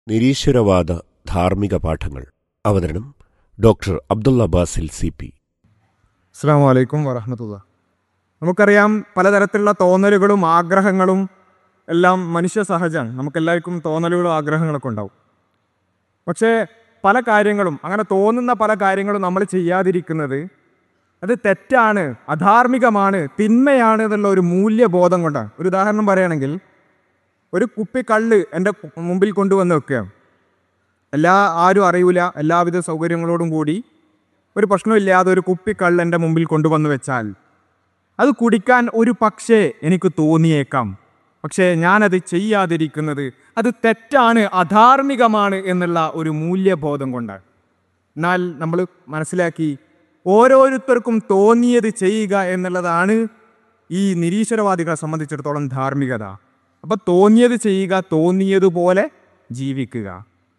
നിരീശ്വരവാദ ധാർമ്മിക പാഠങ്ങൾ അവതരണം doctor Abdullah Basil C P അസ്സാം വലൈക്കും വറഹമത്തുള്ള നമുക്കറിയാം പലതരത്തിലുള്ള തോന്നലുകളും ആഗ്രഹങ്ങളും എല്ലാം മനുഷ്യ സഹജമാണ് നമുക്കെല്ലാവർക്കും തോന്നലുകളും ആഗ്രഹങ്ങളൊക്കെ ഉണ്ടാവും പക്ഷേ പല കാര്യങ്ങളും അങ്ങനെ തോന്നുന്ന പല കാര്യങ്ങളും നമ്മൾ ചെയ്യാതിരിക്കുന്നത് അത് തെറ്റാണ് അധാർമികമാണ് തിന്മയാണ് എന്നുള്ള ഒരു മൂല്യബോധം കൊണ്ടാണ് ഒരു ഉദാഹരണം പറയുകയാണെങ്കിൽ ഒരു കുപ്പി കള്ള് എൻ്റെ മുമ്പിൽ കൊണ്ടുവന്ന് വെക്കുകയാണ് എല്ലാ ആരും അറിയൂല എല്ലാവിധ സൗകര്യങ്ങളോടും കൂടി ഒരു പ്രശ്നമില്ലാതെ ഒരു കുപ്പി കള്ള് എൻ്റെ മുമ്പിൽ കൊണ്ടുവന്ന് വെച്ചാൽ അത് കുടിക്കാൻ ഒരു പക്ഷേ എനിക്ക് തോന്നിയേക്കാം പക്ഷേ ഞാനത് ചെയ്യാതിരിക്കുന്നത് അത് തെറ്റാണ് അധാർമികമാണ് എന്നുള്ള ഒരു മൂല്യബോധം കൊണ്ടാണ് എന്നാൽ നമ്മൾ മനസ്സിലാക്കി ഓരോരുത്തർക്കും തോന്നിയത് ചെയ്യുക എന്നുള്ളതാണ് ഈ നിരീശ്വരവാദികളെ സംബന്ധിച്ചിടത്തോളം ധാർമ്മികത അപ്പോൾ തോന്നിയത് ചെയ്യുക തോന്നിയതുപോലെ ജീവിക്കുക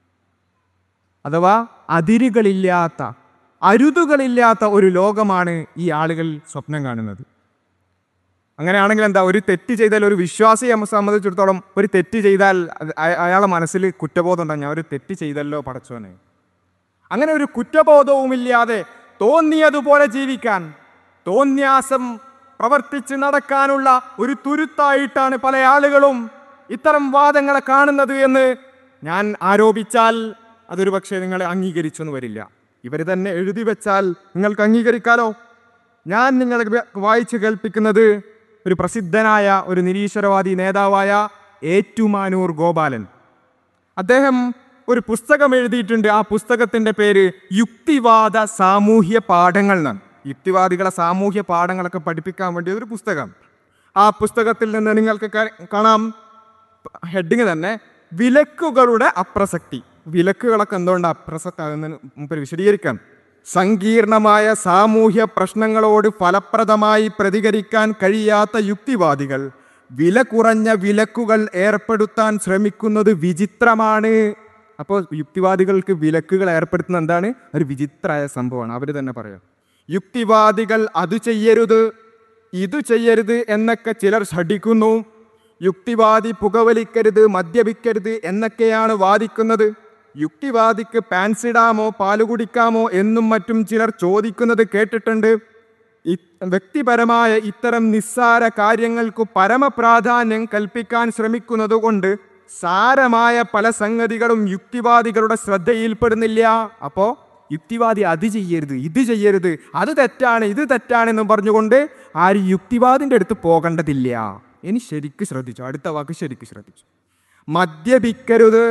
അഥവാ അതിരുകളില്ലാത്ത അരുതുകളില്ലാത്ത ഒരു ലോകമാണ് ഈ ആളുകൾ സ്വപ്നം കാണുന്നത് അങ്ങനെയാണെങ്കിൽ എന്താ ഒരു തെറ്റ് ചെയ്താൽ ഒരു വിശ്വാസിയെ സംബന്ധിച്ചിടത്തോളം ഒരു തെറ്റ് ചെയ്താൽ അത് അയ- അയാളെ മനസ്സിൽ കുറ്റബോധം ഉണ്ടാകും ഞാൻ ഒരു തെറ്റ് ചെയ്തല്ലോ പടച്ചോനെ അങ്ങനെ ഒരു കുറ്റബോധവുമില്ലാതെ തോന്നിയതുപോലെ ജീവിക്കാൻ തോന്യാസം പ്രവർത്തിച്ച് നടക്കാനുള്ള ഒരു തുരുത്തായിട്ടാണ് പല ആളുകളും ഇത്തരം വാദങ്ങളെ കാണുന്നത് എന്ന് ഞാൻ ആരോപിച്ചാൽ അതൊരു പക്ഷേ നിങ്ങളെ അംഗീകരിച്ചെന്ന് വരില്ല ഇവർ തന്നെ എഴുതി വെച്ചാൽ നിങ്ങൾക്ക് അംഗീകരിക്കാലോ ഞാൻ നിങ്ങളെ വ- വായിച്ചു കേൾപ്പിക്കുന്നത് ഒരു പ്രസിദ്ധനായ ഒരു നിരീശ്വരവാദി നേതാവായ ഏറ്റുമാനൂർ ഗോപാലൻ അദ്ദേഹം ഒരു പുസ്തകം എഴുതിയിട്ടുണ്ട് ആ പുസ്തകത്തിന്റെ പേര് യുക്തിവാദ സാമൂഹ്യ പാഠങ്ങൾ എന്നാണ് യുക്തിവാദികളെ സാമൂഹ്യ പാഠങ്ങളൊക്കെ പഠിപ്പിക്കാൻ വേണ്ടി ഒരു പുസ്തകം ആ പുസ്തകത്തിൽ നിന്ന് നിങ്ങൾക്ക് ക- കാണാം ഹെഡിങ് തന്നെ വിലക്കുകളുടെ അപ്രസക്തി വിലക്കുകളൊക്കെ എന്തുകൊണ്ട് അപ്രസക്താകുന്നതിന് മുമ്പ് വിശദീകരിക്കാം സങ്കീർണമായ സാമൂഹ്യ പ്രശ്നങ്ങളോട് ഫലപ്രദമായി പ്രതികരിക്കാൻ കഴിയാത്ത യുക്തിവാദികൾ വില കുറഞ്ഞ വിലക്കുകൾ ഏർപ്പെടുത്താൻ ശ്രമിക്കുന്നത് വിചിത്രമാണ് അപ്പോൾ യുക്തിവാദികൾക്ക് വിലക്കുകൾ ഏർപ്പെടുത്തുന്ന എന്താണ് ഒരു വിചിത്രമായ സംഭവമാണ് അവർ തന്നെ പറയാം യുക്തിവാദികൾ അത് ചെയ്യരുത് ഇത് ചെയ്യരുത് എന്നൊക്കെ ചിലർ ശഠിക്കുന്നു യുക്തിവാദി പുകവലിക്കരുത് മദ്യപിക്കരുത് എന്നൊക്കെയാണ് വാദിക്കുന്നത് യുക്തിവാദിക്ക് പാൻസ് ഇടാമോ പാല് കുടിക്കാമോ എന്നും മറ്റും ചിലർ ചോദിക്കുന്നത് കേട്ടിട്ടുണ്ട് ഇ- വ്യക്തിപരമായ ഇത്തരം നിസ്സാര കാര്യങ്ങൾക്ക് പരമപ്രാധാന്യം കൽപ്പിക്കാൻ ശ്രമിക്കുന്നത് കൊണ്ട് സാരമായ പല സംഗതികളും യുക്തിവാദികളുടെ ശ്രദ്ധയിൽപ്പെടുന്നില്ല അപ്പോ യുക്തിവാദി അത് ചെയ്യരുത് ഇത് ചെയ്യരുത് അത് തെറ്റാണ് ഇത് തെറ്റാണെന്നും പറഞ്ഞുകൊണ്ട് ആരും യുക്തിവാദിന്റെ അടുത്ത് പോകേണ്ടതില്ല ഇനി ശരിക്ക് ശ്രദ്ധിച്ചു അടുത്ത വാക്ക് ശരിക്ക് ശ്രദ്ധിച്ചു മദ്യപിക്കരുത്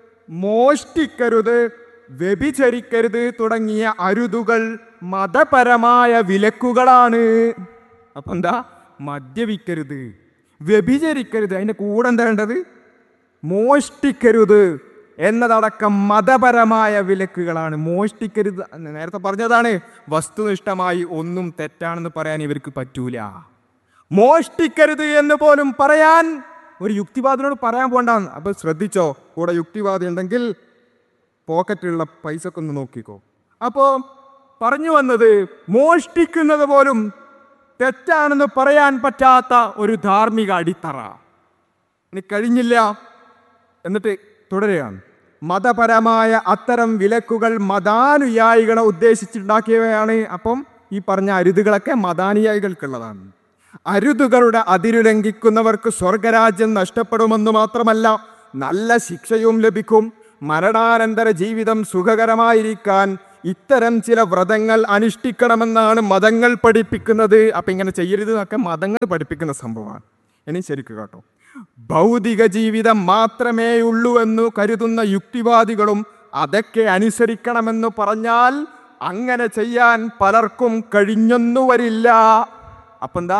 മോഷ്ടിക്കരുത് വ്യഭിചരിക്കരുത് തുടങ്ങിയ അരുതുകൾ മതപരമായ വിലക്കുകളാണ് അപ്പൊ എന്താ മദ്യപിക്കരുത് വ്യഭിചരിക്കരുത് അതിന്റെ കൂടെ എന്താ വേണ്ടത് മോഷ്ടിക്കരുത് എന്നതടക്കം മതപരമായ വിലക്കുകളാണ് മോഷ്ടിക്കരുത് നേരത്തെ പറഞ്ഞതാണ് വസ്തുനിഷ്ഠമായി ഒന്നും തെറ്റാണെന്ന് പറയാൻ ഇവർക്ക് പറ്റൂല മോഷ്ടിക്കരുത് എന്ന് പോലും പറയാൻ ഒരു യുക്തിവാദിനോട് പറയാൻ പോണ്ടാന്ന് അപ്പൊ ശ്രദ്ധിച്ചോ കൂടെ യുക്തിവാദി ഉണ്ടെങ്കിൽ പോക്കറ്റിലുള്ള പൈസ ഒക്കെ ഒന്ന് നോക്കിക്കോ അപ്പോ പറഞ്ഞു വന്നത് മോഷ്ടിക്കുന്നത് പോലും തെറ്റാണെന്ന് പറയാൻ പറ്റാത്ത ഒരു ധാർമ്മിക അടിത്തറ ഇനി കഴിഞ്ഞില്ല എന്നിട്ട് തുടരുകയാണ് മതപരമായ അത്തരം വിലക്കുകൾ മതാനുയായികളെ ഉദ്ദേശിച്ചുണ്ടാക്കിയവയാണ് അപ്പം ഈ പറഞ്ഞ അരുതുകളൊക്കെ മതാനുയായികൾക്കുള്ളതാണ് അരുതുകളുടെ അതിരുലംഘിക്കുന്നവർക്ക് സ്വർഗരാജ്യം നഷ്ടപ്പെടുമെന്ന് മാത്രമല്ല നല്ല ശിക്ഷയും ലഭിക്കും മരണാനന്തര ജീവിതം സുഖകരമായിരിക്കാൻ ഇത്തരം ചില വ്രതങ്ങൾ അനുഷ്ഠിക്കണമെന്നാണ് മതങ്ങൾ പഠിപ്പിക്കുന്നത് അപ്പം ഇങ്ങനെ ചെയ്യരുത് എന്നൊക്കെ മതങ്ങൾ പഠിപ്പിക്കുന്ന സംഭവമാണ് ഇനി ശരിക്കും കേട്ടോ ഭൗതിക ജീവിതം മാത്രമേ ഉള്ളൂ എന്ന് കരുതുന്ന യുക്തിവാദികളും അതൊക്കെ അനുസരിക്കണമെന്ന് പറഞ്ഞാൽ അങ്ങനെ ചെയ്യാൻ പലർക്കും കഴിഞ്ഞെന്നു വരില്ല അപ്പൊ എന്താ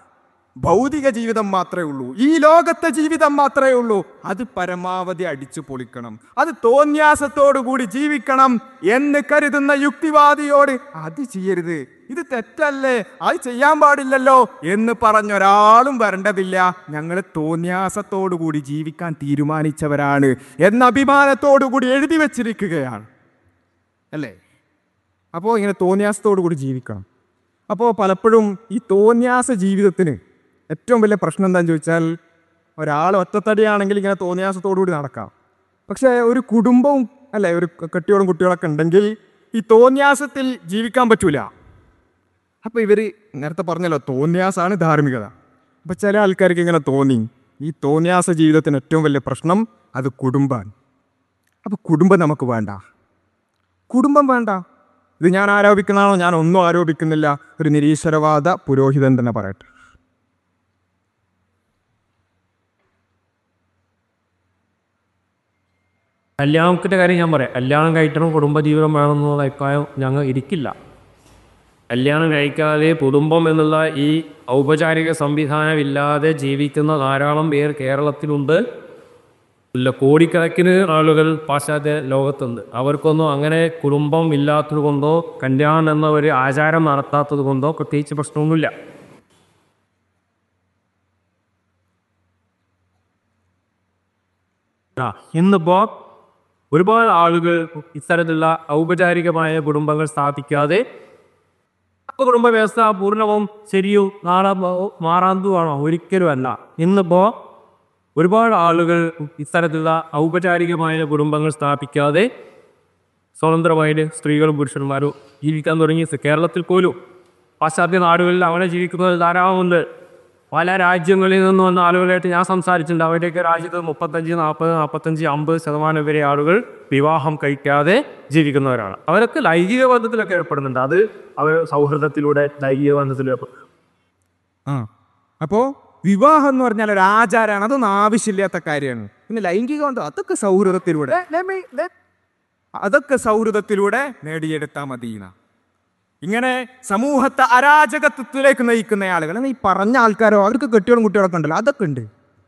ഭൗതിക ജീവിതം മാത്രമേ ഉള്ളൂ ഈ ലോകത്തെ ജീവിതം മാത്രമേ ഉള്ളൂ അത് പരമാവധി അടിച്ചു പൊളിക്കണം അത് തോന്യാസത്തോടു കൂടി ജീവിക്കണം എന്ന് കരുതുന്ന യുക്തിവാദിയോട് അത് ചെയ്യരുത് ഇത് തെറ്റല്ലേ അത് ചെയ്യാൻ പാടില്ലല്ലോ എന്ന് പറഞ്ഞൊരാളും വരേണ്ടതില്ല ഞങ്ങൾ തോന്യാസത്തോടു കൂടി ജീവിക്കാൻ തീരുമാനിച്ചവരാണ് എന്ന അഭിമാനത്തോടു കൂടി എഴുതി വച്ചിരിക്കുകയാണ് അല്ലേ അപ്പോൾ ഇങ്ങനെ തോന്യാസത്തോടു കൂടി ജീവിക്കണം അപ്പോൾ പലപ്പോഴും ഈ തോന്യാസ ജീവിതത്തിന് ഏറ്റവും വലിയ പ്രശ്നം എന്താണെന്ന് ചോദിച്ചാൽ ഒരാൾ ഒറ്റത്തടിയാണെങ്കിൽ ഇങ്ങനെ തോന്നിയാസത്തോടു കൂടി നടക്കാം പക്ഷേ ഒരു കുടുംബവും അല്ലെ ഒരു കെട്ടിയോളും കുട്ടികളൊക്കെ ഉണ്ടെങ്കിൽ ഈ തോന്യാസത്തിൽ ജീവിക്കാൻ പറ്റൂല അപ്പോൾ ഇവർ നേരത്തെ പറഞ്ഞല്ലോ തോന്യാസാണ് ധാർമ്മികത അപ്പോൾ ചില ആൾക്കാർക്ക് ഇങ്ങനെ തോന്നി ഈ തോന്യാസ ജീവിതത്തിന് ഏറ്റവും വലിയ പ്രശ്നം അത് കുടുംബമാണ് അപ്പോൾ കുടുംബം നമുക്ക് വേണ്ട കുടുംബം വേണ്ട ഇത് ഞാൻ ആരോപിക്കുന്നതാണോ ഞാൻ ഒന്നും ആരോപിക്കുന്നില്ല ഒരു നിരീശ്വരവാദ പുരോഹിതൻ തന്നെ പറയട്ടെ കല്യാണത്തിൻ്റെ കാര്യം ഞാൻ പറയാം കല്യാണം കഴിക്കണം കുടുംബജീവിതം വേണമെന്നുള്ള അഭിപ്രായം ഞങ്ങൾ ഇരിക്കില്ല കല്യാണം കഴിക്കാതെ കുടുംബം എന്നുള്ള ഈ ഔപചാരിക സംവിധാനമില്ലാതെ ജീവിക്കുന്ന ധാരാളം പേർ കേരളത്തിലുണ്ട് ഇല്ല കോടിക്കണക്കിന് ആളുകൾ പാശ്ചാത്യ ലോകത്തുണ്ട് അവർക്കൊന്നും അങ്ങനെ കുടുംബം ഇല്ലാത്തത് കൊണ്ടോ കല്യാണം എന്ന ഒരു ആചാരം നടത്താത്തത് കൊണ്ടോ പ്രത്യേകിച്ച് പ്രശ്നമൊന്നുമില്ല ആ ഇന്നിപ്പോൾ ഒരുപാട് ആളുകൾ ഇത്തരത്തിലുള്ള ഔപചാരികമായ കുടുംബങ്ങൾ സ്ഥാപിക്കാതെ അപ്പോൾ കുടുംബ വ്യവസ്ഥ പൂർണ്ണവും ശരിയോ നാളെ മാറാന്തതുമാണോ ഒരിക്കലും അല്ല ഇന്നിപ്പോൾ ഒരുപാട് ആളുകൾ ഇത്തരത്തിലുള്ള ഔപചാരികമായ കുടുംബങ്ങൾ സ്ഥാപിക്കാതെ സ്വതന്ത്രമായിട്ട് സ്ത്രീകളും പുരുഷന്മാരും ജീവിക്കാൻ തുടങ്ങി കേരളത്തിൽ പോലും പാശ്ചാത്യ നാടുകളിൽ അങ്ങനെ ജീവിക്കുന്നത് ധാരാളമുണ്ട് പല രാജ്യങ്ങളിൽ നിന്ന് വന്ന ആളുകളായിട്ട് ഞാൻ സംസാരിച്ചിട്ടുണ്ട് അവരുടെയൊക്കെ രാജ്യത്ത് മുപ്പത്തഞ്ച് നാൽപ്പത് നാൽപ്പത്തഞ്ച് അമ്പത് ശതമാനം വരെ ആളുകൾ വിവാഹം കഴിക്കാതെ ജീവിക്കുന്നവരാണ് അവരൊക്കെ ലൈംഗിക ബന്ധത്തിലൊക്കെ ഏർപ്പെടുന്നുണ്ട് അത് അവർ സൗഹൃദത്തിലൂടെ ലൈംഗിക ബന്ധത്തിൽ ഏർപ്പെടും ആ അപ്പോൾ വിവാഹം എന്ന് പറഞ്ഞാൽ ഒരു ആചാരമാണ് അതൊന്നും ആവശ്യമില്ലാത്ത കാര്യമാണ് പിന്നെ ലൈംഗിക ബന്ധം അതൊക്കെ സൗഹൃദത്തിലൂടെ അതൊക്കെ സൗഹൃദത്തിലൂടെ നേടിയെടുത്താൽ മതിയെന്ന ഇങ്ങനെ സമൂഹത്തെ അരാജകത്വത്തിലേക്ക് നയിക്കുന്ന ആളുകൾ എന്നാൽ ഈ പറഞ്ഞ ആൾക്കാരോ അവർക്ക് കെട്ടിയോളും കുട്ടികളൊക്കെ ഉണ്ടല്ലോ അതൊക്കെ ഉണ്ട്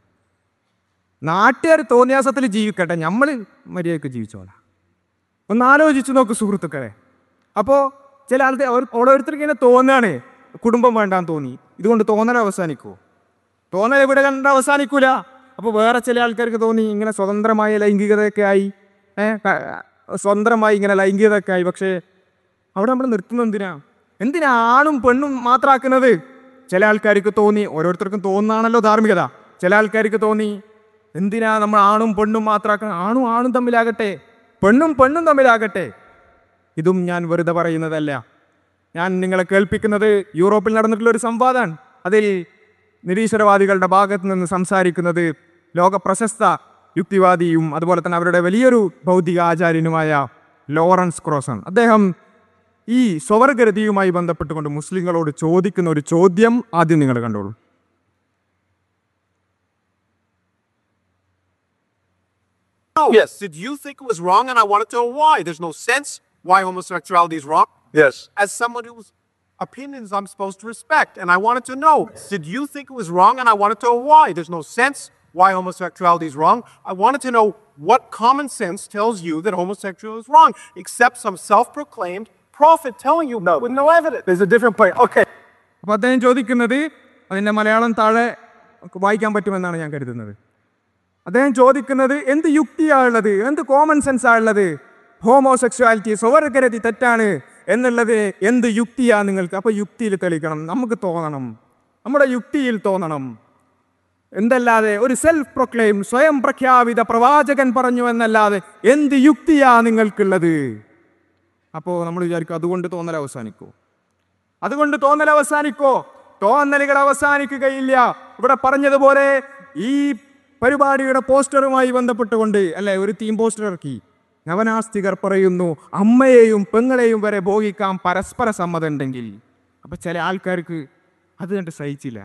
നാട്ടുകാർ തോന്നിയാസത്തിൽ ജീവിക്കട്ടെ നമ്മൾ മര്യാദക്ക് ജീവിച്ചോളാം ഒന്ന് ആലോചിച്ച് നോക്ക് സുഹൃത്തുക്കളെ അപ്പോൾ ചില ആൾക്കാർ അവർ ഓരോരുത്തർക്ക് ഇങ്ങനെ തോന്നുകയാണ് കുടുംബം വേണ്ടാന്ന് തോന്നി ഇതുകൊണ്ട് തോന്നൽ അവസാനിക്കുമോ തോന്നൽ ഇവിടെ കണ്ട അവസാനിക്കൂല അപ്പോൾ വേറെ ചില ആൾക്കാർക്ക് തോന്നി ഇങ്ങനെ സ്വതന്ത്രമായ ലൈംഗികതയൊക്കെ ആയി ഏ, ക- സ്വതന്ത്രമായി ഇങ്ങനെ ലൈംഗികതയൊക്കെ ആയി പക്ഷേ അവിടെ നമ്മൾ നിർത്തുന്നത് എന്തിനാ എന്തിനാ ആണും പെണ്ണും മാത്രമാക്കുന്നത് ചില ആൾക്കാർക്ക് തോന്നി ഓരോരുത്തർക്കും തോന്നുന്നതാണല്ലോ ധാർമ്മികത ചില ആൾക്കാർക്ക് തോന്നി എന്തിനാ നമ്മൾ ആണും പെണ്ണും മാത്രമാക്കണം ആണും ആണും തമ്മിലാകട്ടെ പെണ്ണും പെണ്ണും തമ്മിലാകട്ടെ ഇതും ഞാൻ വെറുതെ പറയുന്നതല്ല ഞാൻ നിങ്ങളെ കേൾപ്പിക്കുന്നത് യൂറോപ്പിൽ നടന്നിട്ടുള്ള ഒരു സംവാദമാണ് അതിൽ നിരീശ്വരവാദികളുടെ ഭാഗത്ത് നിന്ന് സംസാരിക്കുന്നത് ലോക പ്രശസ്ത യുക്തിവാദിയും അതുപോലെ തന്നെ അവരുടെ വലിയൊരു ഭൗതിക ആചാര്യനുമായ ലോറൻസ് ക്രോസൺ അദ്ദേഹം ഈ സ്വവർഗരതിയുമായി ബന്ധപ്പെട്ടുകൊണ്ട് മുസ്ലിങ്ങളോട് ചോദിക്കുന്ന ഒരു ചോദ്യം ആദ്യം നിങ്ങൾ കണ്ടോളൂ Yes. Did you think it was wrong? And I wanted to know why. There's no sense why homosexuality is wrong. Yes. As someone whose opinions I'm supposed to respect. And I wanted to know, did you think it was wrong? And I wanted to know why. There's no sense why homosexuality is wrong. I wanted to know what common sense tells you that homosexuality is wrong, except some self-proclaimed prophet telling you No. with no evidence. There's a different point. Okay. അപ്പോൾ അദ്ദേഹം ചോദിക്കുന്നത് അതിൻ്റെ മലയാളം താഴെ വായിക്കാൻ പറ്റുമെന്നാണ് ഞാൻ കരുതുന്നത് അദ്ദേഹം ചോദിക്കുന്നത് എന്ത് യുക്തിയാണുള്ളത് എന്ത് കോമൺ സെൻസ് ആണുള്ളത് ഹോമോസെക്ച്വാലിറ്റി സ്വവർഗരതി തെറ്റാണ് എന്നുള്ളത് എന്ത് യുക്തിയാ നിങ്ങൾക്ക് അപ്പോൾ യുക്തിയിൽ തെളിയിക്കണം നമുക്ക് തോന്നണം നമ്മുടെ യുക്തിയിൽ തോന്നണം എന്തല്ലാതെ ഒരു സെൽഫ് പ്രൊക്ലെയിം സ്വയം പ്രഖ്യാപിത പ്രവാചകൻ പറഞ്ഞു എന്നല്ലാതെ എന്ത് യുക്തിയാ നിങ്ങൾക്കുള്ളത് അപ്പോൾ നമ്മൾ വിചാരിക്കും അതുകൊണ്ട് തോന്നൽ അവസാനിക്കൂ അതുകൊണ്ട് തോന്നൽ അവസാനിക്കോ തോന്നലുകൾ അവസാനിക്കുകയില്ല ഇവിടെ പറഞ്ഞതുപോലെ ഈ പരിപാടിയുടെ പോസ്റ്ററുമായി ബന്ധപ്പെട്ടുകൊണ്ട് അല്ലെ ഒരു തീം പോസ്റ്റർ ഇറക്കി നവനാസ്തികർ പറയുന്നു അമ്മയെയും പെങ്ങളെയും വരെ ഭോഗിക്കാൻ പരസ്പര സമ്മതം ഉണ്ടെങ്കിൽ അപ്പൊ ചില ആൾക്കാർക്ക് അത് കണ്ട് സഹിച്ചില്ല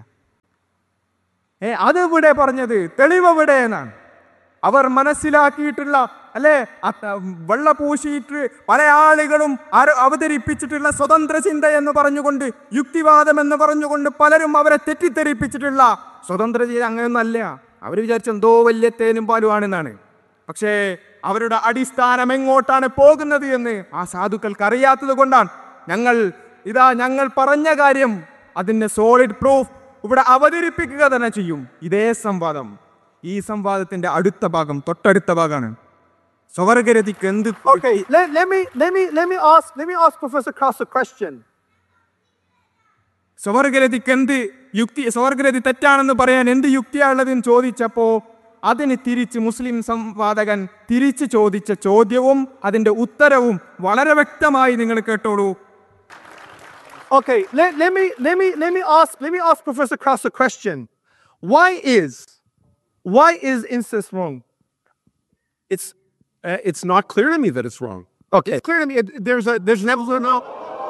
ഏ അതെവിടെ പറഞ്ഞത് തെളിവെവിടെ എന്നാണ് അവർ മനസ്സിലാക്കിയിട്ടുള്ള അല്ലെ അത്ത- വെള്ള പൂശിയിട്ട് പല ആളുകളും ആര- അവതരിപ്പിച്ചിട്ടുള്ള സ്വതന്ത്ര ചിന്ത എന്ന് പറഞ്ഞുകൊണ്ട് യുക്തിവാദം എന്ന് പറഞ്ഞുകൊണ്ട് പലരും അവരെ തെറ്റിദ്ധരിപ്പിച്ചിട്ടുള്ള സ്വതന്ത്ര ചിന്ത അങ്ങനെയൊന്നല്ല അവർ വിചാരിച്ച എന്തോ വലിയ തേനും പാലുമാണെന്നാണ് പക്ഷേ അവരുടെ അടിസ്ഥാനം എങ്ങോട്ടാണ് പോകുന്നത് എന്ന് ആ സാധുക്കൾക്ക് അറിയാത്തത് കൊണ്ടാണ് ഞങ്ങൾ ഇതാ ഞങ്ങൾ പറഞ്ഞ കാര്യം അതിൻ്റെ സോളിഡ് പ്രൂഫ് ഇവിടെ അവതരിപ്പിക്കുക തന്നെ ചെയ്യും ഇതേ സംവാദം ഈ സംവാദത്തിന്റെ അടുത്ത ഭാഗം തൊട്ടടുത്ത ഭാഗമാണ് സ്വവർഗരതിക്ക് എന്ത് Okay. Let, let me let me let me ask let me ask Professor Krauss a question. സ്വവർഗരതിക്ക് എന്ത് യുക്തി സ്വവർഗരതി തെറ്റാണെന്ന് പറയാൻ എന്ത് യുക്തിയാണുള്ളതെന്ന് ചോദിച്ചപ്പോൾ അതിന് തിരിച്ച് മുസ്ലിം സംവാദകൻ തിരിച്ച് ചോദിച്ച ചോദ്യവും അതിൻ്റെ ഉത്തരവും വളരെ വ്യക്തമായി നിങ്ങൾ കേട്ടോളൂ Okay, let, let me let me let me ask let me ask Professor Krauss a question. Why is why is incest wrong? It's, uh, it's not clear to me that it's wrong. Okay. It's clear to me. it- There's a, there's an episode. No,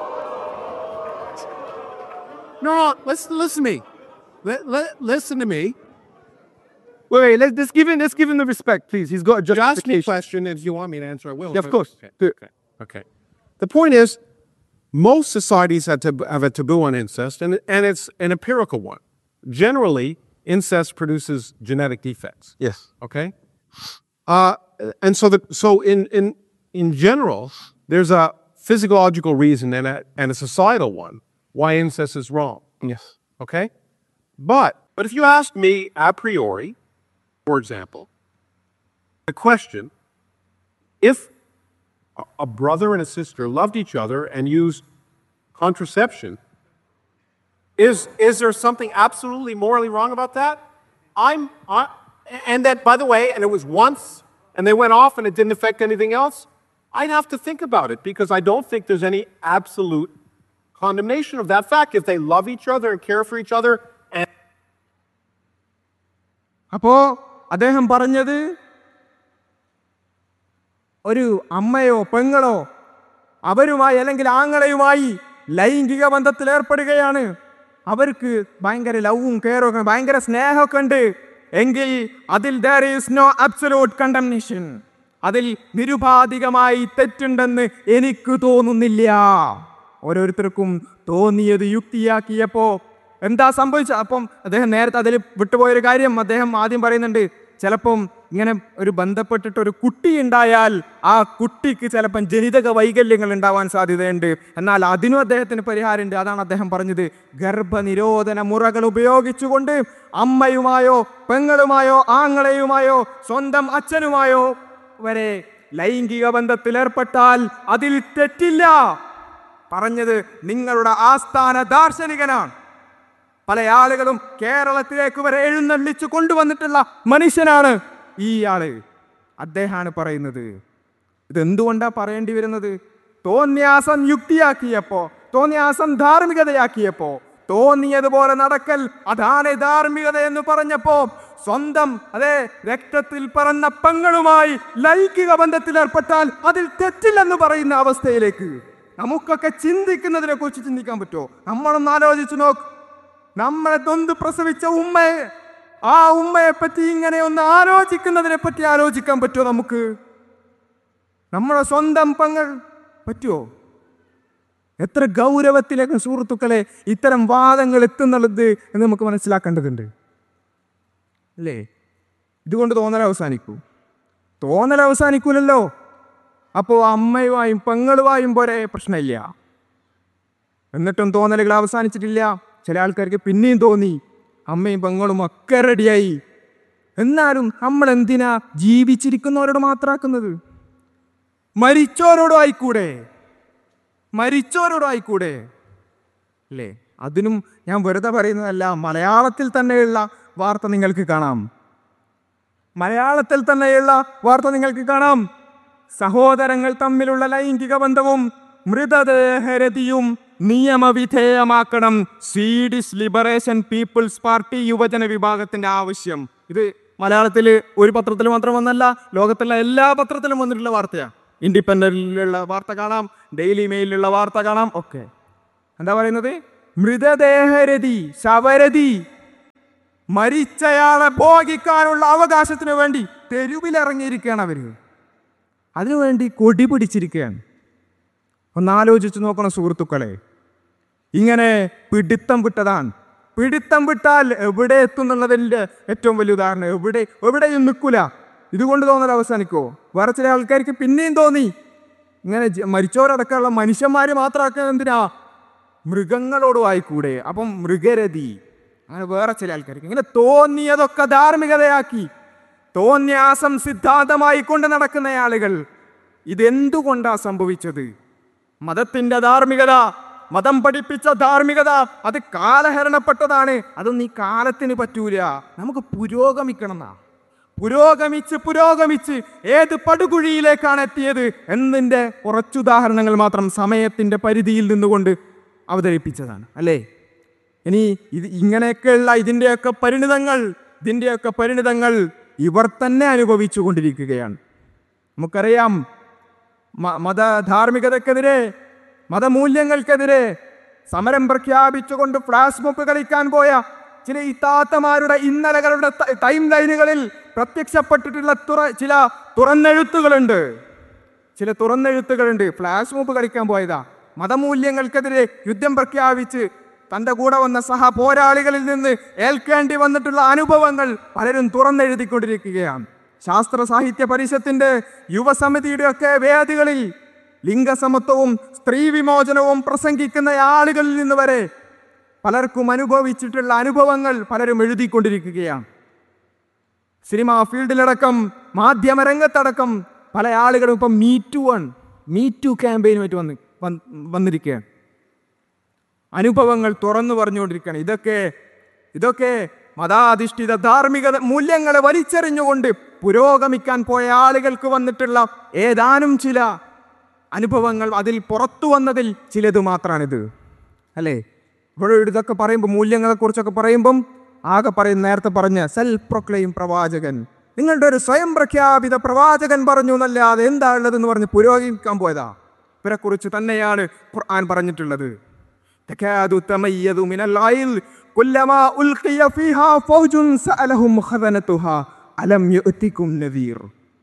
no, no. Listen, listen to me. Let, let, listen to me. Wait, wait, let's, let's give him let's give him the respect, please. He's got a You ask me a justification. question, and if you want me to answer, I will. Yeah, of course. Okay. Do it. Okay. okay. The point is, most societies have, tab- have a taboo on incest, and, and it's an empirical one. Generally, incest produces genetic defects. Yes. Okay. Uh, and so the so in in in general, there's a physiological reason and a and a societal one why incest is wrong. Yes. Okay. But but if you ask me a priori, for example, the question, if a- a brother and a sister loved each other and used contraception, is is there something absolutely morally wrong about that? I'm I, and that by the way, and it was once, and they went off, and it didn't affect anything else. I'd have to think about it because I don't think there's any absolute condemnation of that fact. If they love each other and care for each other, and അപ്പോ അദ്ദേഹം പറഞ്ഞത് ഒരു അമ്മയോ പെങ്ങളോ അവരുമായി അല്ലെങ്കിൽ ആങ്ങളെയുമായി ലൈംഗിക ബന്ധത്തിൽ ഏർപ്പെടുകയാണ് അവർക്ക് ഭയങ്കര ലവും കെയറും ഒക്കെ ഭയങ്കര സ്നേഹമൊക്കെ ഉണ്ട് എങ്കിൽ അതിൽ there is no absolute condemnation അതിൽ നിരുപാധികമായി തെറ്റുണ്ടെന്ന് എനിക്ക് തോന്നുന്നില്ല ഓരോരുത്തർക്കും തോന്നിയത് യുക്തിയാക്കിയപ്പോ എന്താ സംഭവിച്ചത് അപ്പം അദ്ദേഹം നേരത്തെ അതിൽ വിട്ടുപോയൊരു കാര്യം അദ്ദേഹം ആദ്യം പറയുന്നുണ്ട് ചിലപ്പം ഇങ്ങനെ ഒരു ബന്ധപ്പെട്ടിട്ട് ഒരു കുട്ടി ഉണ്ടായാൽ ആ കുട്ടിക്ക് ചിലപ്പം ജനിതക വൈകല്യങ്ങൾ ഉണ്ടാവാൻ സാധ്യതയുണ്ട് എന്നാൽ അതിനും അദ്ദേഹത്തിന് പരിഹാരമുണ്ട് അതാണ് അദ്ദേഹം പറഞ്ഞത് ഗർഭനിരോധന മുറകൾ ഉപയോഗിച്ചുകൊണ്ട് അമ്മയുമായോ പെങ്ങളുമായോ ആങ്ങളെയുമായോ സ്വന്തം അച്ഛനുമായോ വരെ ലൈംഗിക ബന്ധത്തിൽ ഏർപ്പെട്ടാൽ അതിൽ തെറ്റില്ല പറഞ്ഞത് നിങ്ങളുടെ ആസ്ഥാന ദാർശനികനാണ് പല ആളുകളും കേരളത്തിലേക്ക് വരെ എഴുന്നള്ളിച്ചു കൊണ്ടുവന്നിട്ടുള്ള മനുഷ്യനാണ് ഈ ആള് അദ്ദേഹമാണ് പറയുന്നത് ഇത് എന്തുകൊണ്ടാ പറയേണ്ടി വരുന്നത് തോന്നിയാസം യുക്തിയാക്കിയപ്പോ തോന്നിയാസം ധാർമ്മികതയാക്കിയപ്പോ തോന്നിയതുപോലെ നടക്കൽ അതാണ് ധാർമ്മികത എന്ന് പറഞ്ഞപ്പോ സ്വന്തം അതെ രക്തത്തിൽ പറന്ന പെങ്ങളുമായി ലൈംഗിക ബന്ധത്തിൽ ഏർപ്പെട്ടാൽ അതിൽ തെറ്റില്ലെന്ന് പറയുന്ന അവസ്ഥയിലേക്ക് നമുക്കൊക്കെ ചിന്തിക്കുന്നതിനെ കുറിച്ച് ചിന്തിക്കാൻ പറ്റുമോ നമ്മളൊന്ന് ആലോചിച്ചു നോക്ക് നമ്മളെ തൊന്ത് പ്രസവിച്ച ഉമ്മയെ ആ ഉമ്മയെ പറ്റി ഇങ്ങനെ ഒന്ന് ആലോചിക്കുന്നതിനെ പറ്റി ആലോചിക്കാൻ പറ്റുമോ നമുക്ക് നമ്മുടെ സ്വന്തം പങ്ങൾ പറ്റുമോ എത്ര ഗൗരവത്തിലേക്ക് സുഹൃത്തുക്കളെ ഇത്തരം വാദങ്ങൾ എത്തുന്നുള്ളത് എന്ന് നമുക്ക് മനസ്സിലാക്കേണ്ടതുണ്ട് അല്ലേ ഇതുകൊണ്ട് തോന്നൽ അവസാനിക്കൂ തോന്നൽ അവസാനിക്കൂലല്ലോ അപ്പോൾ അമ്മയുമായും പെങ്ങളുമായും പോരെ പ്രശ്നമില്ല എന്നിട്ടും തോന്നലുകൾ അവസാനിച്ചിട്ടില്ല ചില ആൾക്കാർക്ക് പിന്നെയും തോന്നി അമ്മയും പെങ്ങളും ഒക്കെ റെഡിയായി എന്നാലും നമ്മൾ എന്തിനാ ജീവിച്ചിരിക്കുന്നവരോട് മാത്രമാക്കുന്നത് മരിച്ചവരോടും ആയിക്കൂടെ മരിച്ചവരോടും ആയിക്കൂടെ അല്ലേ അതിനും ഞാൻ വെറുതെ പറയുന്നതല്ല മലയാളത്തിൽ തന്നെയുള്ള വാർത്ത നിങ്ങൾക്ക് കാണാം മലയാളത്തിൽ തന്നെയുള്ള വാർത്ത നിങ്ങൾക്ക് കാണാം സഹോദരങ്ങൾ തമ്മിലുള്ള ലൈംഗിക ബന്ധവും മൃതദേഹരതിയും നിയമവിധേയമാക്കണം സ്വീഡിഷ് ലിബറേഷൻ പീപ്പിൾസ് പാർട്ടി യുവജന വിഭാഗത്തിന്റെ ആവശ്യം ഇത് മലയാളത്തിൽ ഒരു പത്രത്തിൽ മാത്രം വന്നല്ല ലോകത്തുള്ള എല്ലാ പത്രത്തിലും വന്നിട്ടുള്ള വാർത്തയാണ് ഇൻഡിപെൻഡന്റിലുള്ള വാർത്ത കാണാം ഡെയിലി മെയിലുള്ള വാർത്ത കാണാം ഒക്കെ എന്താ പറയുന്നത് മൃതദേഹരതി ശവരതി മരിച്ചയാളെ ഭോഗിക്കാനുള്ള അവകാശത്തിന് വേണ്ടി തെരുവിലിറങ്ങിയിരിക്കുകയാണ് അവര് അതിനുവേണ്ടി കൊടി പിടിച്ചിരിക്കുകയാണ് ഒന്ന് ആലോചിച്ച് നോക്കണം സുഹൃത്തുക്കളെ ഇങ്ങനെ പിടിത്തം വിട്ടതാണ് പിടിത്തം വിട്ടാൽ എവിടെ എത്തുന്നുള്ളതിൻ്റെ ഏറ്റവും വലിയ ഉദാഹരണം എവിടെ എവിടെയും നിൽക്കൂല ഇതുകൊണ്ട് തോന്നൽ അവസാനിക്കോ വേറെ ചില ആൾക്കാർക്ക് പിന്നെയും തോന്നി ഇങ്ങനെ ജ- മരിച്ചവരടക്കമുള്ള മനുഷ്യന്മാർ മാത്രമാക്കാൻ എന്തിനാ മൃഗങ്ങളോടും ആയിക്കൂടെ അപ്പം മൃഗരതി അങ്ങനെ വേറെ ചില ആൾക്കാർക്ക് ഇങ്ങനെ തോന്നിയതൊക്കെ ധാർമ്മികതയാക്കി തോന്നിയാസം സിദ്ധാന്തമായി കൊണ്ട് നടക്കുന്ന ആളുകൾ ഇതെന്തുകൊണ്ടാ സംഭവിച്ചത് മതത്തിന്റെ ധാർമ്മികത മതം പഠിപ്പിച്ച ധാർമ്മികത അത് കാലഹരണപ്പെട്ടതാണ് അതൊന്നും ഈ കാലത്തിന് പറ്റൂല നമുക്ക് പുരോഗമിക്കണം എന്നാ പുരോഗമിച്ച് പുരോഗമിച്ച് ഏത് പടുകുഴിയിലേക്കാണ് എത്തിയത് എന്നതിൻ്റെ കുറച്ചുദാഹരണങ്ങൾ മാത്രം സമയത്തിൻ്റെ പരിധിയിൽ നിന്നുകൊണ്ട് അവതരിപ്പിച്ചതാണ് അല്ലേ ഇനി ഇത് ഇങ്ങനെയൊക്കെയുള്ള ഇതിൻ്റെയൊക്കെ പരിണിതങ്ങൾ ഇതിൻ്റെയൊക്കെ പരിണിതങ്ങൾ ഇവർ തന്നെ അനുഭവിച്ചു കൊണ്ടിരിക്കുകയാണ് നമുക്കറിയാം മ- മത ധാർമ്മികതക്കെതിരെ മതമൂല്യങ്ങൾക്കെതിരെ സമരം പ്രഖ്യാപിച്ചുകൊണ്ട് ഫ്ലാഷ് മോപ്പ് കളിക്കാൻ പോയ ചില ഇത്താത്തമാരുടെ ഇന്നലകളുടെ ത- ടൈം ലൈനുകളിൽ പ്രത്യക്ഷപ്പെട്ടിട്ടുള്ള തുറ ചില തുറന്നെഴുത്തുകളുണ്ട് ചില തുറന്നെഴുത്തുകളുണ്ട് ഫ്ലാഷ് മോപ്പ് കളിക്കാൻ പോയതാ മതമൂല്യങ്ങൾക്കെതിരെ യുദ്ധം പ്രഖ്യാപിച്ച് തൻ്റെ കൂടെ വന്ന സഹ പോരാളികളിൽ നിന്ന് ഏൽക്കേണ്ടി വന്നിട്ടുള്ള അനുഭവങ്ങൾ പലരും തുറന്നെഴുതിക്കൊണ്ടിരിക്കുകയാണ് ശാസ്ത്ര സാഹിത്യ പരിഷത്തിന്റെ യുവസമിതിയുടെ ഒക്കെ വേദികളിൽ ലിംഗസമത്വവും സ്ത്രീ വിമോചനവും പ്രസംഗിക്കുന്ന ആളുകളിൽ നിന്ന് വരെ പലർക്കും അനുഭവിച്ചിട്ടുള്ള അനുഭവങ്ങൾ പലരും എഴുതിക്കൊണ്ടിരിക്കുകയാണ് സിനിമാ ഫീൽഡിലടക്കം മാധ്യമരംഗത്തടക്കം പല ആളുകളും ഇപ്പം മീ ടു ആണ് മീ ടു ക്യാമ്പയിനുമായിട്ട് വന്ന് വന്ന് വന്നിരിക്കുകയാണ് അനുഭവങ്ങൾ തുറന്നു പറഞ്ഞുകൊണ്ടിരിക്കുകയാണ് ഇതൊക്കെ ഇതൊക്കെ മതാധിഷ്ഠിത ധാർമ്മിക മൂല്യങ്ങളെ വലിച്ചെറിഞ്ഞുകൊണ്ട് പുരോഗമിക്കാൻ പോയ ആളുകൾക്ക് വന്നിട്ടുള്ള ഏതാനും ചില അനുഭവങ്ങൾ അതിൽ പുറത്തു വന്നതിൽ ചിലത് മാത്രമാണിത് അല്ലേ ഇവിടെ ഇതൊക്കെ പറയുമ്പോൾ മൂല്യങ്ങളെക്കുറിച്ചൊക്കെ പറയുമ്പം ആകെ പറയും നേരത്തെ പറഞ്ഞ സെൽഫ് പ്രൊക്ലെയിം പ്രവാചകൻ നിങ്ങളുടെ ഒരു സ്വയം പ്രഖ്യാപിത പ്രവാചകൻ പറഞ്ഞു എന്നല്ലാതെ എന്താ ഉള്ളതെന്ന് പറഞ്ഞ് പുരോഗമിക്കാൻ പോയതാ ഇവരെക്കുറിച്ച് തന്നെയാണ് ഖുർആൻ പറഞ്ഞിട്ടുള്ളത് تكاد تميز من الغيظ كلما ألقي فيها فوج سألهم خزنتها ألم يؤتكم نذير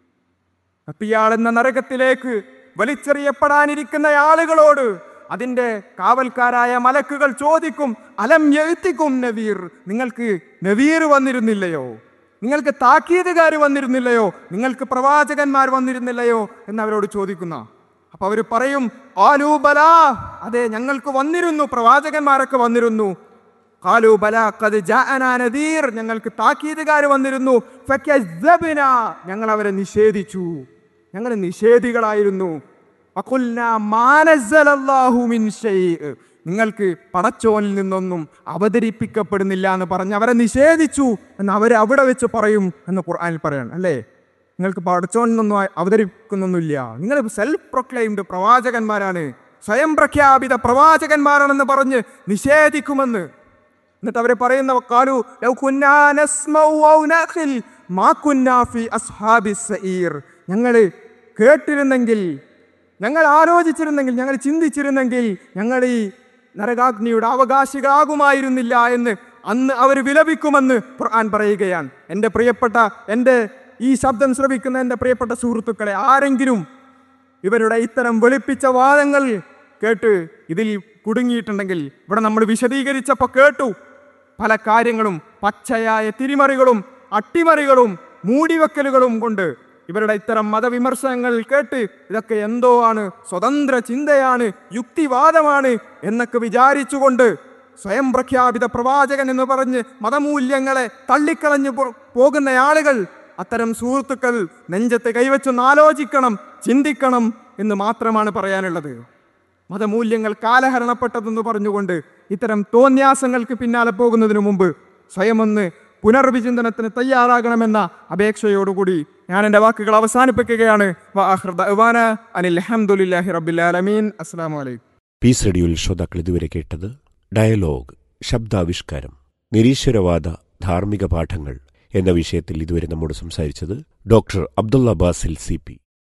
അപ്പിയാളെന്ന നരകത്തിലേക്ക് വലിച്ചെറിയപ്പെടാനിരിക്കുന്ന ആളുകളോട് അതിൻ്റെ കാവൽക്കാരായ മലക്കുകൾ ചോദിക്കും അലം എഴുത്തിക്കും നവീർ നിങ്ങൾക്ക് നവീർ വന്നിരുന്നില്ലയോ നിങ്ങൾക്ക് താക്കീതുകാർ വന്നിരുന്നില്ലയോ നിങ്ങൾക്ക് പ്രവാചകന്മാർ വന്നിരുന്നില്ലയോ എന്ന് അവരോട് ചോദിക്കുന്ന അപ്പൊ അവർ പറയും ആലൂ ബലാ അതെ ഞങ്ങൾക്ക് വന്നിരുന്നു പ്രവാചകന്മാരൊക്കെ വന്നിരുന്നു ഖാലു ബലാ ഖദ് ജാഅനാ നദീർ ഞങ്ങൾക്ക് താക്കീതുകാർ വന്നിരുന്നു ഫകസ്സബ്നാ ഞങ്ങൾ അവരെ നിഷേധിച്ചു ഞങ്ങൾ നിഷേധികളായിരുന്നു വഖുൽനാ മാ നസ്സലല്ലാഹു മിൻ ഷൈഅ് നിങ്ങൾക്ക് പടച്ചോനിൽ നിന്നൊന്നും അവതരിപ്പിക്കപ്പെടുന്നില്ല എന്ന് പറഞ്ഞ് അവരെ നിഷേധിച്ചു എന്ന് അവർ അവിടെ വെച്ച് പറയും എന്ന് ഖുർആനിൽ പറയണം അല്ലേ നിങ്ങൾക്ക് പടച്ചോനിൽ നിന്നൊന്നും അവതരിപ്പിക്കുന്നൊന്നുമില്ല നിങ്ങൾ സെൽഫ് പ്രൊക്ലെയിംഡ് പ്രവാചകന്മാരാണ് സ്വയം പ്രഖ്യാപിത പ്രവാചകന്മാരാണെന്ന് പറഞ്ഞ് നിഷേധിക്കുമെന്ന് എന്നിട്ട് അവരെ പറയുന്ന കാലു ലൗ കുന്നാ നസ്മഉ ഔ നഖിൽ മാ കുന്നാ ഫി അസ്ഹാബിസ് സഈർ ഞങ്ങൾ കേട്ടിരുന്നെങ്കിൽ ഞങ്ങൾ ആലോചിച്ചിരുന്നെങ്കിൽ ഞങ്ങൾ ചിന്തിച്ചിരുന്നെങ്കിൽ ഞങ്ങൾ ഈ നരകാഗ്നിയുടെ അവകാശികളാകുമായിരുന്നില്ല എന്ന് അന്ന് അവർ വിലപിക്കുമെന്ന് ഖുർആൻ പറയുകയാണ് എൻ്റെ പ്രിയപ്പെട്ട എൻ്റെ ഈ ശബ്ദം ശ്രവിക്കുന്ന എൻ്റെ പ്രിയപ്പെട്ട സുഹൃത്തുക്കളെ ആരെങ്കിലും ഇവരുടെ ഇത്തരം വെളുപ്പിച്ച വാദങ്ങൾ കേട്ട് ഇതിൽ കുടുങ്ങിയിട്ടുണ്ടെങ്കിൽ ഇവിടെ നമ്മൾ വിശദീകരിച്ചപ്പോൾ കേട്ടു പല കാര്യങ്ങളും പച്ചയായ തിരിമറികളും അട്ടിമറികളും മൂടിവെക്കലുകളും കൊണ്ട് ഇവരുടെ ഇത്തരം മതവിമർശനങ്ങൾ കേട്ട് ഇതൊക്കെ എന്തോ ആണ് സ്വതന്ത്ര ചിന്തയാണ് യുക്തിവാദമാണ് എന്നൊക്കെ വിചാരിച്ചുകൊണ്ട് സ്വയം പ്രഖ്യാപിത പ്രവാചകൻ എന്ന് പറഞ്ഞ് മതമൂല്യങ്ങളെ തള്ളിക്കളഞ്ഞു പോ- പോകുന്ന ആളുകൾ അത്തരം സുഹൃത്തുക്കൾ നെഞ്ചത്ത് കൈവച്ചൊന്ന് ആലോചിക്കണം ചിന്തിക്കണം എന്ന് മാത്രമാണ് പറയാനുള്ളത് മതമൂല്യങ്ങൾ കാലഹരണപ്പെട്ടതെന്ന് പറഞ്ഞുകൊണ്ട് ഇത്തരം തോന്യാസങ്ങൾക്ക് പിന്നാലെ പോകുന്നതിനു മുമ്പ് സ്വയമൊന്ന് പുനർവിചിന്തനത്തിന് തയ്യാറാകണമെന്ന അപേക്ഷയോടുകൂടി ഞാൻ എൻ്റെ വാക്കുകൾ അവസാനിപ്പിക്കുകയാണ് വആഖിർ ദഅ്വാന അനിൽ ഹംദുലില്ലാഹി റബ്ബിൽ ആലമീൻ അസ്സലാമു അലൈക്കും പീസ് റേഡിയോയിൽ ശ്രോതാക്കൾ ഇതുവരെ കേട്ടത് ഡയലോഗ് ശബ്ദാവിഷ്കാരം നിരീശ്വരവാദ ധാർമ്മിക പാഠങ്ങൾ എന്ന വിഷയത്തിൽ ഇതുവരെ നമ്മോട് സംസാരിച്ചത് doctor Abdullah Basil C P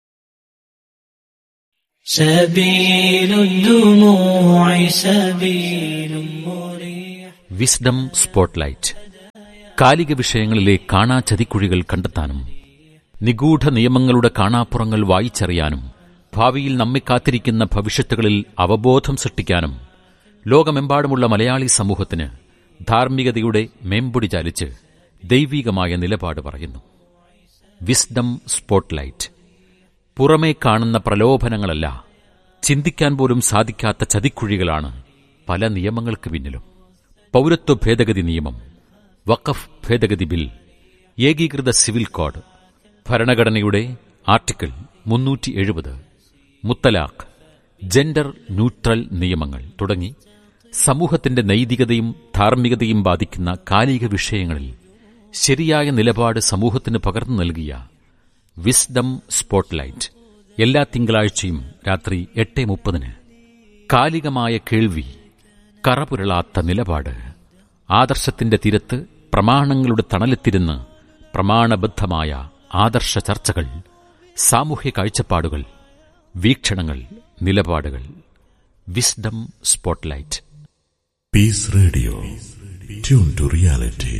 سبيل الدموع سبيل مريح wisdom spotlight കാലിക വിഷയങ്ങളിലെ കാണാ ചതിക്കുഴികൾ കണ്ടെത്താനും നിഗൂഢ നിയമങ്ങളുടെ കാണാപ്പുറങ്ങൾ വായിച്ചറിയാനും ഭാവിയിൽ നമ്മെ കാത്തിരിക്കുന്ന ഭവിഷ്യത്തുകളിൽ അവബോധം സൃഷ്ടിക്കാനും ലോകമെമ്പാടുമുള്ള മലയാളി സമൂഹത്തിന് ധാർമ്മികതയുടെ മേമ്പൊടി ചാലിച്ച് ദൈവീകമായ നിലപാട് പറയുന്നു വിസ്ഡം സ്പോട്ട്ലൈറ്റ് പുറമേ കാണുന്ന പ്രലോഭനങ്ങളല്ല ചിന്തിക്കാൻ പോലും സാധിക്കാത്ത ചതിക്കുഴികളാണ് പല നിയമങ്ങൾക്ക് പിന്നിലും പൗരത്വ ഭേദഗതി നിയമം വഖഫ് ഭേദഗതി ബിൽ ഏകീകൃത സിവിൽ കോഡ് ഭരണഘടനയുടെ ആർട്ടിക്കിൾ മുന്നൂറ്റി എഴുപത് മുത്തലാഖ് ജെൻഡർ ന്യൂട്രൽ നിയമങ്ങൾ തുടങ്ങി സമൂഹത്തിന്റെ നൈതികതയും ധാർമ്മികതയും ബാധിക്കുന്ന കാലിക വിഷയങ്ങളിൽ ശരിയായ നിലപാട് സമൂഹത്തിന് പകർന്നു നൽകിയ വിസ്ഡം സ്പോട്ട്ലൈറ്റ് എല്ലാ തിങ്കളാഴ്ചയും രാത്രി എട്ട് മുപ്പതിന് കാലികമായ കേൾവി കറപുരളാത്ത നിലപാട് ആദർശത്തിന്റെ തീരത്ത് പ്രമാണങ്ങളുടെ തണലെത്തിരുന്ന് പ്രമാണബദ്ധമായ ആദർശ ചർച്ചകൾ സാമൂഹ്യ കാഴ്ചപ്പാടുകൾ വീക്ഷണങ്ങൾ നിലപാടുകൾ wisdom spotlight Peace Radio. Tune to reality.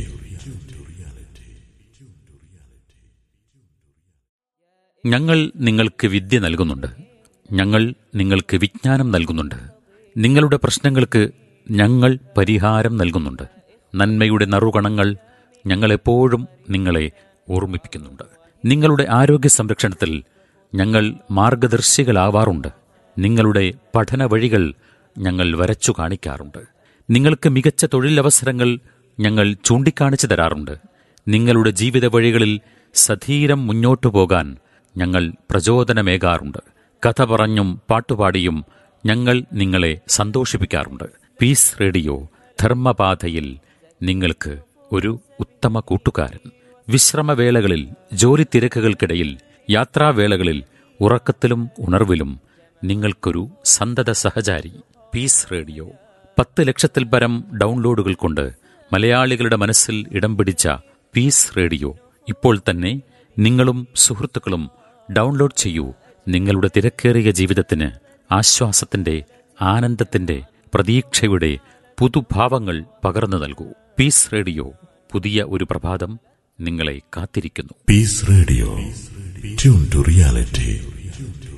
ഞങ്ങൾ നിങ്ങൾക്ക് വിദ്യ നൽകുന്നുണ്ട് ഞങ്ങൾ നിങ്ങൾക്ക് വിജ്ഞാനം നൽകുന്നുണ്ട് നിങ്ങളുടെ പ്രശ്നങ്ങൾക്ക് ഞങ്ങൾ പരിഹാരം നൽകുന്നുണ്ട് നന്മയുടെ നറുകണങ്ങൾ ഞങ്ങളെപ്പോഴും നിങ്ങളെ ഓർമ്മിപ്പിക്കുന്നുണ്ട് നിങ്ങളുടെ ആരോഗ്യ സംരക്ഷണത്തിൽ ഞങ്ങൾ മാർഗദർശികളാവാറുണ്ട് നിങ്ങളുടെ പഠന വഴികൾ ഞങ്ങൾ വരച്ചു കാണിക്കാറുണ്ട് നിങ്ങൾക്ക് മികച്ച തൊഴിലവസരങ്ങൾ ഞങ്ങൾ ചൂണ്ടിക്കാണിച്ചു തരാറുണ്ട് നിങ്ങളുടെ ജീവിത വഴികളിൽ സധീരം മുന്നോട്ടു പോകാൻ ഞങ്ങൾ പ്രചോദനമേകാറുണ്ട് കഥ പറഞ്ഞും പാട്ടുപാടിയും ഞങ്ങൾ നിങ്ങളെ സന്തോഷിപ്പിക്കാറുണ്ട് പീസ് റേഡിയോ ധർമ്മപാതയിൽ നിങ്ങൾക്ക് ഒരു ഉത്തമ കൂട്ടുകാരൻ വിശ്രമവേളകളിൽ ജോലി തിരക്കുകൾക്കിടയിൽ യാത്രാവേളകളിൽ ഉറക്കത്തിലും ഉണർവിലും നിങ്ങൾക്കൊരു സന്തത സഹചാരി പീസ് റേഡിയോ പത്ത് ലക്ഷത്തിൽ പരം ഡൗൺലോഡുകൾ കൊണ്ട് മലയാളികളുടെ മനസ്സിൽ ഇടം പിടിച്ച പീസ് റേഡിയോ ഇപ്പോൾ തന്നെ നിങ്ങളും സുഹൃത്തുക്കളും ഡൗൺലോഡ് ചെയ്യൂ നിങ്ങളുടെ തിരക്കേറിയ ജീവിതത്തിന് ആശ്വാസത്തിന്റെ ആനന്ദത്തിന്റെ പ്രതീക്ഷയുടെ പുതുഭാവങ്ങൾ പകർന്നു നൽകൂ പീസ് റേഡിയോ പുതിയ ഒരു പ്രഭാതം നിങ്ങളെ കാത്തിരിക്കുന്നു Peace Radio. Tune to reality.